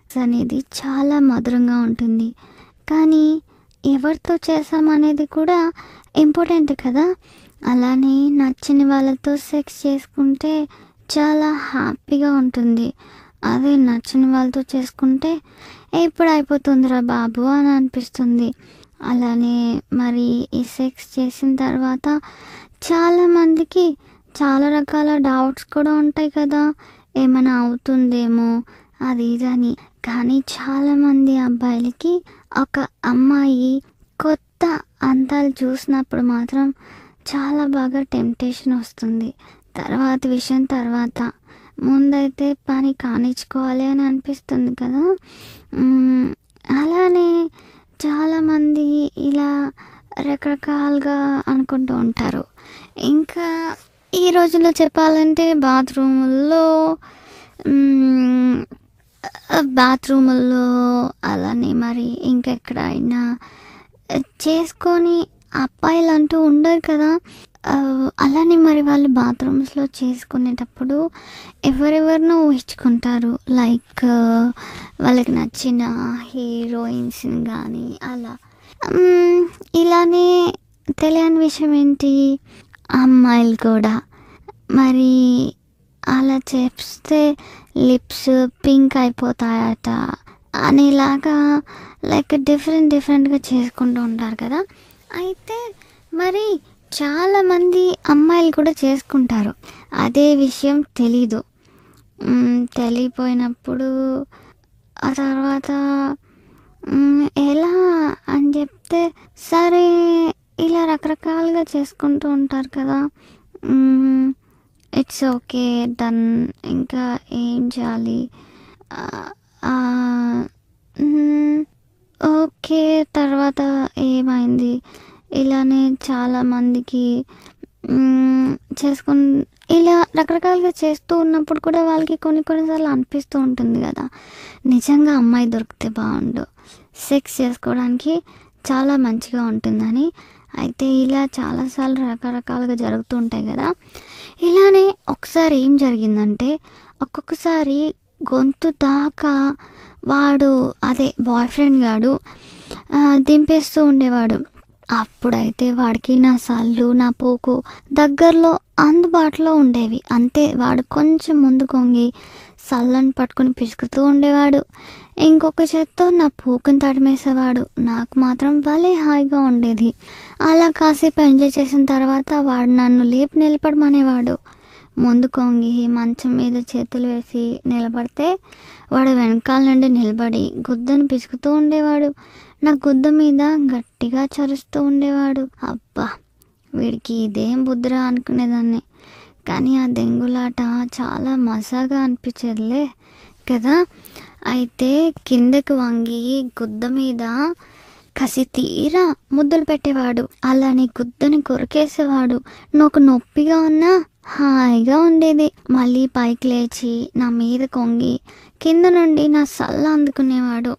అనేది చాలా మధురంగా ఉంటుంది కానీ ఎవరితో చేసామనేది కూడా ఇంపార్టెంట్ కదా అలానే నచ్చిన వాళ్ళతో సెక్స్ చేసుకుంటే చాలా హ్యాపీగా ఉంటుంది అదే నచ్చిన వాళ్ళతో చేసుకుంటే ఎప్పుడు అయిపోతుందిరా బాబు అని అనిపిస్తుంది అలానే మరి ఈ సెక్స్ చేసిన తర్వాత చాలామందికి చాలా రకాల డౌట్స్ కూడా ఉంటాయి కదా ఏమైనా అవుతుందేమో అది ఇది అని కానీ చాలామంది అబ్బాయిలకి ఒక అమ్మాయి కొత్త అందాలు చూసినప్పుడు మాత్రం చాలా బాగా టెంప్టేషన్ వస్తుంది తర్వాత విషయం తర్వాత ముందైతే పని కానిచ్చుకోవాలి అని అనిపిస్తుంది కదా మ్మ్, అలానే చాలామంది ఇలా రకరకాలుగా అనుకుంటూ ఉంటారు ఇంకా ఈ రోజుల్లో చెప్పాలంటే బాత్రూముల్లో బాత్రూముల్లో అలానే మరి ఇంకెక్కడైనా చేసుకొని అబ్బాయిలు అంటూ ఉండరు కదా ఆ, అలానే మరి వాళ్ళు బాత్రూమ్స్లో చేసుకునేటప్పుడు ఎవరెవరినో ఊహించుకుంటారు లైక్ వాళ్ళకి నచ్చిన హీరోయిన్స్ని కానీ అలా మ్మ్, ఇలానే తెలియని విషయం ఏంటి అమ్మాయిలు కూడా మరి అలా చేస్తే లిప్స్ పింక్ అయిపోతాయట అనేలాగా లైక్ డిఫరెంట్ డిఫరెంట్గా చేసుకుంటూ ఉంటారు కదా అయితే మరి చాలామంది అమ్మాయిలు కూడా చేసుకుంటారు అదే విషయం తెలీదు మ్మ్, తెలియపోయినప్పుడు ఆ తర్వాత మ్మ్, ఎలా అని చెప్తే సరే ఇలా రకరకాలుగా చేసుకుంటూ ఉంటారు కదా ఇట్స్ ఓకే డన్ ఇంకా ఏం చేయాలి ఆ, ఆ, మ్మ్, ఓకే తర్వాత ఏమైంది ఇలానే చాలామందికి మ్మ్, చేసుకుని ఇలా రకరకాలుగా చేస్తూ ఉన్నప్పుడు కూడా వాళ్ళకి కొన్ని కొన్నిసార్లు అనిపిస్తూ ఉంటుంది కదా నిజంగా అమ్మాయి దొరికితే బాగుండు సెక్స్ చేసుకోవడానికి చాలా మంచిగా ఉంటుందని అయితే ఇలా చాలాసార్లు రకరకాలుగా జరుగుతూ ఉంటాయి కదా ఇలానే ఒకసారి ఏం జరిగిందంటే ఒక్కొక్కసారి గొంతు దాకా వాడు అదే బాయ్ ఫ్రెండ్ గాడు ఆ, దింపేస్తూ ఉండేవాడు అప్పుడైతే వాడికి నా సల్లు నా పోకు దగ్గరలో అందుబాటులో ఉండేవి అంతే వాడు కొంచెం ముందు కొంగి సల్లని పట్టుకుని పిసుకుతూ ఉండేవాడు ఇంకొక చేత్తో నా పూకుని తడిమేసేవాడు నాకు మాత్రం భలే హాయిగా ఉండేది అలా కాసేపు ఎంజాయ్ చేసిన తర్వాత వాడు నన్ను లేపి నిలబడమనేవాడు ముందు కొంగి మంచం మీద చేతులు వేసి నిలబడితే వాడు వెనకాల నుండి నిలబడి గుద్దను పిసుకుతూ ఉండేవాడు నా గుద్ద మీద గట్టిగా చరుస్తూ ఉండేవాడు అబ్బా వీడికి ఇదేం బుద్ధిరా అనుకునేదాన్ని కానీ ఆ దెంగులాట చాలా మజాగా అనిపించేదిలే కదా అయితే కిందకు వంగి గుద్ద మీద కసి తీరా ముద్దలు పెట్టేవాడు అలానే గుద్దని కొరికేసేవాడు నాకు నొప్పిగా ఉన్నా హాయిగా ఉండేది మళ్ళీ పైకి లేచి నా మీద కొంగి కింద నుండి నా సల్ల అందుకునేవాడు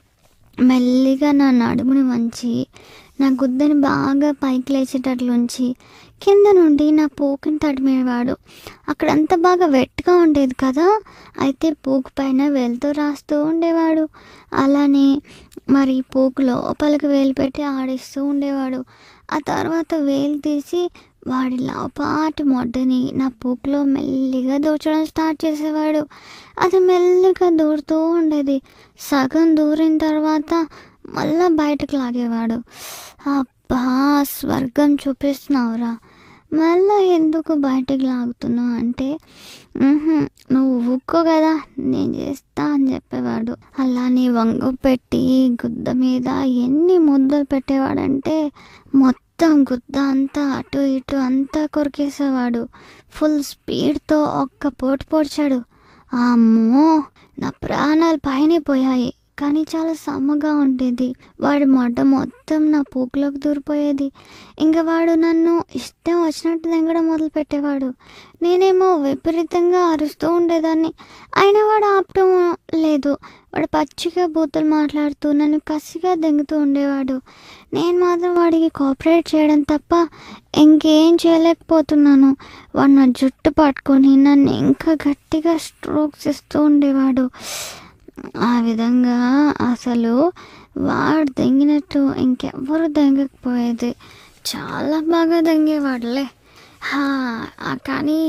మెల్లిగా నా నడుముని వంచి నా గుద్దని బాగా పైకి లేచేటట్లు ఉంచి కింద నుండి నా పూకుని తడిమేవాడు అక్కడంతా బాగా వెట్గా ఉండేది కదా అయితే పూకు పైన వేలుతో రాస్తూ ఉండేవాడు అలానే మరి పూకు లోపలికి వేలు పెట్టి ఆడిస్తూ ఉండేవాడు ఆ తర్వాత వేలు తీసి వాడి లోపాటి మొడ్డని నా పూకులో మెల్లిగా దూర్చడం స్టార్ట్ చేసేవాడు అది మెల్లిగా దూరుతూ ఉండేది సగం దూరిన తర్వాత మళ్ళా బయటకు లాగేవాడు అబ్బా స్వర్గం చూపిస్తున్నావురా మళ్ళా ఎందుకు బయటకు లాగుతున్నావు అంటే "ఉహుం, నువ్వు ఊక్కో కదా నేను చేస్తా అని చెప్పేవాడు అలానే వంగు పెట్టి గుద్ద మీద ఎన్ని ముద్దలు పెట్టేవాడంటే మొత్తం గుద్ద అంతా అటు ఇటు అంతా కొరికేసేవాడు ఫుల్ స్పీడ్తో ఒక్క పోటు పొడిచాడు అమ్మో నా ప్రాణాలు పైనే పోయాయి కానీ చాలా సమ్మగా ఉండేది వాడి మొడ్డ మొత్తం నా పూకులోకి దూరిపోయేది ఇంకా వాడు నన్ను ఇష్టం వచ్చినట్టు దెంగడం మొదలు పెట్టేవాడు నేనేమో విపరీతంగా అరుస్తూ ఉండేదాన్ని అయినా వాడు ఆపటం లేదు వాడు పచ్చిగా బూతులు మాట్లాడుతూ నన్ను కసిగా దెంగుతూ ఉండేవాడు నేను మాత్రం వాడికి కోఆపరేట్ చేయడం తప్ప ఇంకేం చేయలేకపోతున్నాను వాడు నా జుట్టు పట్టుకొని నన్ను ఇంకా గట్టిగా స్ట్రోక్స్ ఇస్తూ ఉండేవాడు ఆ విధంగా అసలు వాడు దెంగినట్టు ఇంకెవ్వరు దెంగకపోయేది చాలా బాగా దెంగేవాడులే హా, ఆ కానీ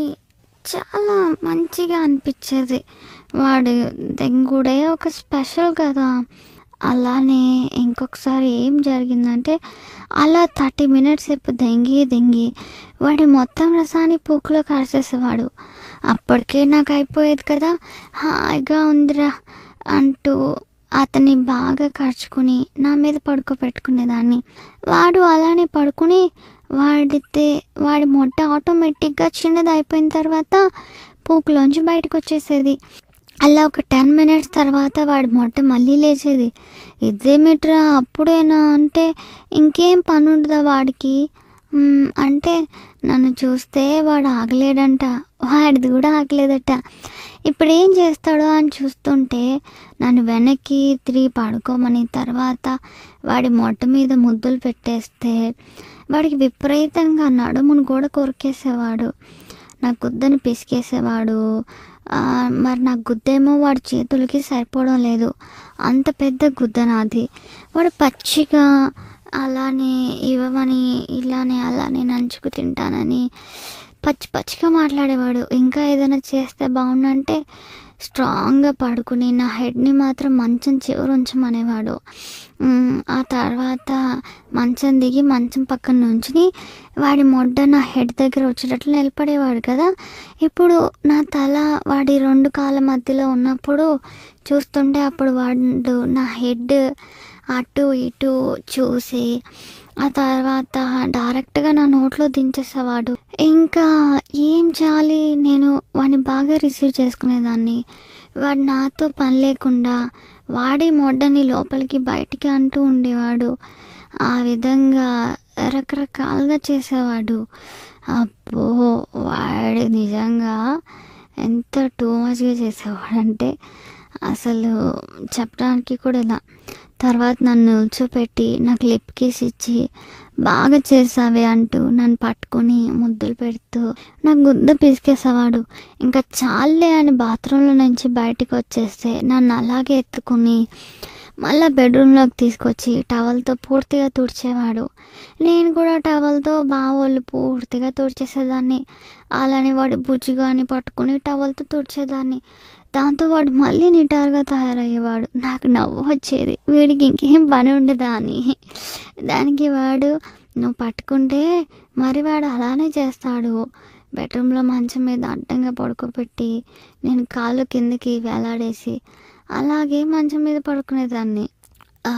చాలా మంచిగా అనిపించేది వాడు దెంగుడే ఒక స్పెషల్ కదా అలానే ఇంకొకసారి ఏం జరిగిందంటే అలా థర్టీ మినిట్స్ సేపు దెంగి దెంగి వాడి మొత్తం రసాన్ని పూకులో కాసేసేవాడు అప్పటికే నాకు అయిపోయేది కదా హాయిగా ఉందిరా అంటూ అతన్ని బాగా ఖర్చుకుని నా మీద పడుకోబెట్టుకునేదాన్ని వాడు అలానే పడుకుని వాడితే వాడి మొట్ట ఆటోమేటిక్గా చిన్నది అయిపోయిన తర్వాత పూకులోంచి బయటకు వచ్చేసేది అలా ఒక టెన్ మినిట్స్ తర్వాత వాడి మొట్ట మళ్ళీ లేచేది ఇదేమిట్రా అప్పుడేనా అంటే ఇంకేం పని ఉండదా వాడికి మ్మ్, అంటే నన్ను చూస్తే వాడు ఆగలేడంట వాడిది కూడా ఆగలేదట ఇప్పుడు ఏం చేస్తాడో అని చూస్తుంటే నన్ను వెనక్కి తిరిగి పడుకోమని తర్వాత వాడి మొట్ట మీద ముద్దులు పెట్టేస్తే వాడికి విపరీతంగా నడుమును కూడా కొరికేసేవాడు నా గుద్దని పిసికేసేవాడు ఆ, మరి నా గుద్దేమో వాడి చేతులకి సరిపోవడం లేదు అంత పెద్ద గుద్ద నాది వాడు పచ్చిగా అలానే ఇవ్వమని ఇలానే అలానే నంచుకు తింటానని పచ్చి పచ్చిగా మాట్లాడేవాడు ఇంకా ఏదైనా చేస్తే బాగుండంటే స్ట్రాంగ్గా పడుకుని నా హెడ్ని మాత్రం మంచం చివరి ఉంచమనేవాడు మ్, ఆ తర్వాత మంచం దిగి మంచం పక్కన నుంచుని వాడి మొడ్డ నా హెడ్ దగ్గర వచ్చేటట్లు నిలబడేవాడు కదా ఇప్పుడు నా తల వాడి రెండు కాళ్ళ మధ్యలో ఉన్నప్పుడు చూస్తుంటే అప్పుడు వాడు నా హెడ్ అటు ఇటు చూసి ఆ తర్వాత డైరెక్ట్గా నా నోట్లో దించేసేవాడు ఇంకా ఏం చేయాలి నేను వాడిని బాగా రిసీవ్ చేసుకునేదాన్ని వాడు నాతో పని లేకుండా వాడి మొడ్డని లోపలికి బయటికి అంటూ ఉండేవాడు ఆ విధంగా రకరకాలుగా చేసేవాడు అబ్బో వాడు నిజంగా ఎంత టూ మచ్గా చేసేవాడంటే అసలు చెప్పడానికి కూడా ఇలా తర్వాత నన్ను నిల్చోపెట్టి నాకు లిప్ కిస్ ఇచ్చి బాగా చేసావే అంటూ నన్ను పట్టుకొని ముద్దులు పెడుతూ నాకు గుద్ద పిసికేసేవాడు ఇంకా చాలే అని బాత్రూంలో నుంచి బయటికి వచ్చేస్తే నన్ను అలాగే ఎత్తుకుని మళ్ళీ బెడ్రూమ్లోకి తీసుకొచ్చి టవల్తో పూర్తిగా తుడిచేవాడు నేను కూడా టవల్తో బావోళ్ళు పూర్తిగా తుడిచేసేదాన్ని అలానే వాడి బుజ్జిగాని పట్టుకుని టవల్తో తుడిచేదాన్ని దాంతో వాడు మళ్ళీ నిటారుగా తయారయ్యేవాడు నాకు నవ్వు వచ్చేది వీడికి ఇంకేం పని ఉండదా అని దానికి వాడు నువ్వు పట్టుకుంటే మరి వాడు అలానే చేస్తాడు బెడ్రూమ్లో మంచం మీద అడ్డంగా పడుకోబెట్టి నేను కాళ్ళు కిందకి వేలాడేసి అలాగే మంచం మీద పడుకునేదాన్ని ఆ,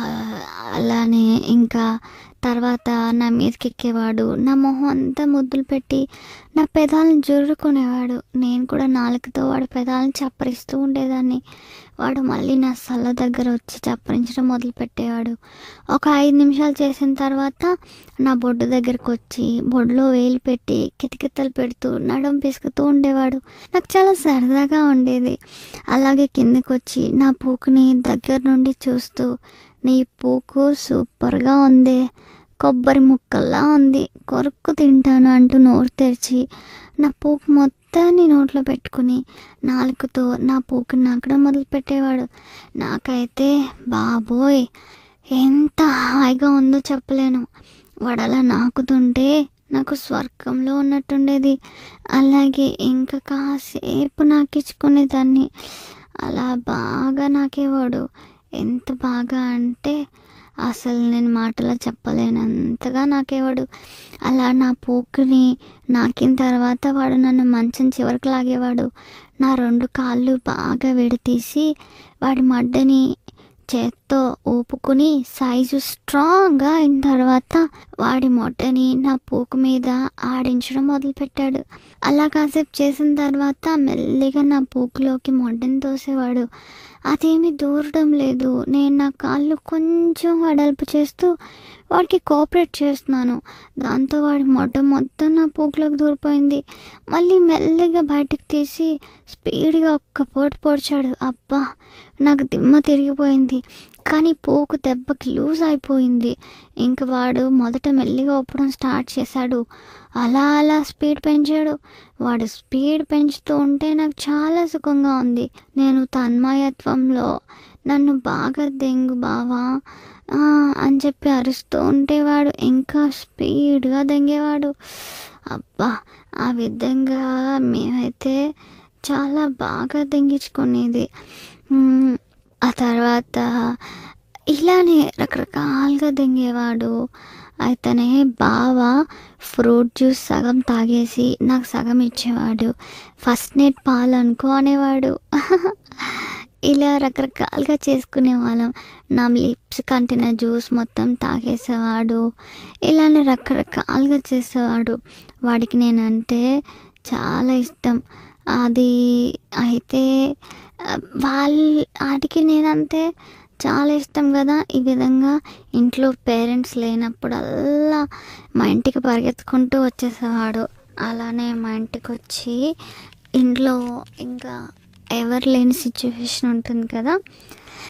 అలానే ఇంకా తర్వాత నా మీదకి ఎక్కేవాడు నా మొహం అంతా ముద్దులు పెట్టి నా పెదాలను జుర్రుకునేవాడు నేను కూడా నాలుకతో వాడి పెదాలను చప్పరిస్తూ ఉండేదాన్ని వాడు మళ్ళీ నా సల్ల దగ్గర వచ్చి చప్పరించడం మొదలు పెట్టేవాడు ఒక ఐదు నిమిషాలు చేసిన తర్వాత నా బొడ్డు దగ్గరకు వచ్చి బొడ్లో వేలు పెట్టి కితకితలు పెడుతూ నడుం పిసుకుతూ ఉండేవాడు నాకు చాలా సరదాగా ఉండేది అలాగే కిందకి వచ్చి నా పూకుని దగ్గర నుండి చూస్తూ నీ పూకు సూపర్గా ఉంది కొబ్బరి ముక్కల్లా ఉంది కొరుక్కు తింటాను అంటూ నోరు తెరిచి నా పూకు మొత్తాన్ని నోట్లో పెట్టుకుని నాలుకతో నా పూకుని నాకడం మొదలు పెట్టేవాడు నాకైతే బాబోయ్ ఎంత హాయిగా ఉందో చెప్పలేను వాడు అలా నాకుతుంటే నాకు స్వర్గంలో ఉన్నట్టుండేది అలాగే ఇంకా కాసేపు నాకిచ్చుకునేదాన్ని అలా బాగా నాకేవాడు ఎంత బాగా అంటే అసలు నేను మాటలో చెప్పలేనంతగా నాకేవాడు అలా నా పూకుని నాకిన తర్వాత వాడు నన్ను మంచం చివరికి లాగేవాడు నా రెండు కాళ్ళు బాగా విడతీసి వాడి మడ్డని చేత్తో ఊపుకుని సైజు స్ట్రాంగ్గా అయిన తర్వాత వాడి మొట్టని నా పూకు మీద ఆడించడం మొదలుపెట్టాడు అలా కాసేపు చేసిన తర్వాత మెల్లిగా నా పూకులోకి మొడ్డని తోసేవాడు అదేమీ దూరడం లేదు నేను నా కాళ్ళు కొంచెం వడల్పు చేస్తూ వాడికి కోఆపరేట్ చేస్తున్నాను దాంతో వాడి మొట్ట మొత్తం నా పూకులోకి దూరిపోయింది మళ్ళీ మెల్లిగా బయటకు తీసి స్పీడ్గా ఒక్క పోటు పొడిచాడు అబ్బా నాకు దిమ్మ తిరిగిపోయింది కానీ పోకు దెబ్బకి లూజ్ అయిపోయింది ఇంక వాడు మొదట మెల్లిగా ఒప్పడం స్టార్ట్ చేశాడు అలా అలా స్పీడ్ పెంచాడు వాడు స్పీడ్ పెంచుతూ ఉంటే నాకు చాలా సుఖంగా ఉంది నేను తన్మయత్వంలో నన్ను బాగా దెంగు బావా ఆ, అని చెప్పి అరుస్తూ ఉంటే వాడు ఇంకా స్పీడ్గా దెంగేవాడు అబ్బా ఆ విధంగా మేమైతే చాలా బాగా దెంగించుకునేది మ్మ్. ఆ తర్వాత ఇలానే రకరకాలుగా దెంగేవాడు అయితేనే బావ ఫ్రూట్ జ్యూస్ సగం తాగేసి నాకు సగం ఇచ్చేవాడు ఫస్ట్ నేట్ పాలు అనుకో అనేవాడు ఇలా రకరకాలుగా చేసుకునే వాళ్ళం నా లిప్స్ కంటిన జ్యూస్ మొత్తం తాగేసేవాడు ఇలానే రకరకాలుగా చేసేవాడు వాడికి నేనంటే చాలా ఇష్టం అది అయితే ఆ, వాళ్ళ వాడికి నేనంటే చాలా ఇష్టం కదా ఈ విధంగా ఇంట్లో పేరెంట్స్ లేనప్పుడల్లా మా ఇంటికి పరిగెత్తుకుంటూ వచ్చేసేవాడు అలానే మా ఇంటికి వచ్చి ఇంట్లో ఇంకా ఎవరు లేని సిచ్యువేషన్ ఉంటుంది కదా